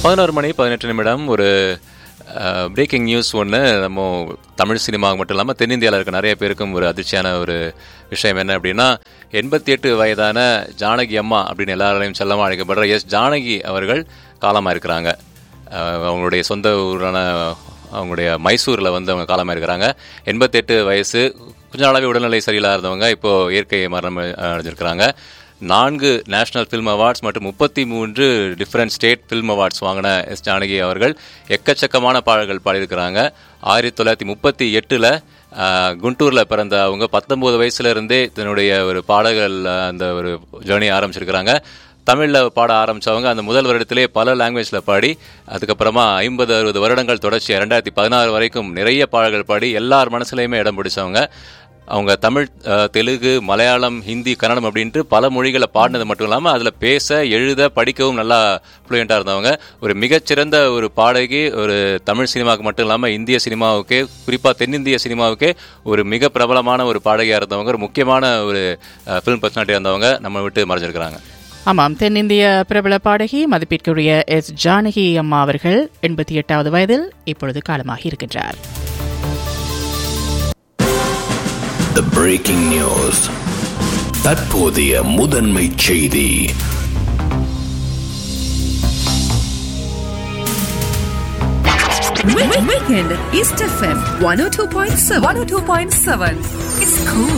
பதினோரு மணி பதினெட்டு நிமிடம் ஒரு பிரேக்கிங் நியூஸ் ஒன்று நம்ம தமிழ் சினிமாவுக்கு மட்டும் இல்லாமல் தென்னிந்தியாவில் இருக்க நிறைய பேருக்கும் ஒரு அதிர்ச்சியான ஒரு விஷயம் என்ன அப்படின்னா எண்பத்தி எட்டு வயதான ஜானகி அம்மா அப்படின்னு எல்லாராலையும் செல்லமாக அழைக்கப்படுற எஸ் ஜானகி அவர்கள் காலமாக இருக்கிறாங்க அஹ் அவங்களுடைய சொந்த ஊரான அவங்களுடைய மைசூரில் வந்து அவங்க காலமாக இருக்கிறாங்க எண்பத்தெட்டு வயசு கொஞ்ச நாளாகவே உடல்நிலை சரியில்லாத இருந்தவங்க இப்போது இயற்கை மரணம் அடைஞ்சிருக்கிறாங்க நான்கு நேஷனல் ஃபில்ம் அவார்ட்ஸ் மற்றும் முப்பத்தி மூன்று டிஃப்ரெண்ட் ஸ்டேட் ஃபில்ம் அவார்ட்ஸ் வாங்கின எஸ் ஜானகி அவர்கள் எக்கச்சக்கமான பாடல்கள் பாடியிருக்கிறாங்க ஆயிரத்தி தொள்ளாயிரத்தி முப்பத்தி எட்டில் குண்டூரில் பிறந்த அவங்க பத்தொம்போது வயசுல இருந்தே தன்னுடைய ஒரு பாடல்கள் அந்த ஒரு ஜேர்னி ஆரம்பிச்சிருக்கிறாங்க தமிழில் பாட ஆரம்பித்தவங்க அந்த முதல் வருடத்திலே பல லாங்குவேஜில் பாடி அதுக்கப்புறமா ஐம்பது அறுபது வருடங்கள் தொடர்ச்சி ரெண்டாயிரத்தி பதினாறு வரைக்கும் நிறைய பாடல்கள் பாடி எல்லார் மனசுலையுமே இடம் பிடிச்சவங்க அவங்க தமிழ் அஹ், தெலுங்கு மலையாளம் ஹிந்தி கன்னடம் அப்படின்ட்டு பல மொழிகளை பாடினது மட்டும் இல்லாமல் அதில் பேச எழுத படிக்கவும் நல்லா ஃப்ளூயண்ட்டாக இருந்தவங்க ஒரு மிகச்சிறந்த ஒரு பாடகி ஒரு தமிழ் சினிமாவுக்கு மட்டும் இல்லாமல் இந்திய சினிமாவுக்கே குறிப்பாக தென்னிந்திய சினிமாவுக்கே ஒரு மிக பிரபலமான ஒரு பாடகியாக இருந்தவங்க ஒரு முக்கியமான ஒரு ஃபிலிம் பர்சனாலிட்டியாக இருந்தவங்க நம்ம விட்டு மறைஞ்சிருக்கிறாங்க ஆமாம் தென்னிந்திய பிரபல பாடகி மதிப்பிற்குரிய எஸ் ஜானகி அம்மா அவர்கள் எண்பத்தி எட்டாவது வயதில் இப்பொழுது காலமாகி இருக்கின்றார் The breaking news. தற்போதைய முதன்மை செய்தி Weekend East FM 102.7 102.7 It's cool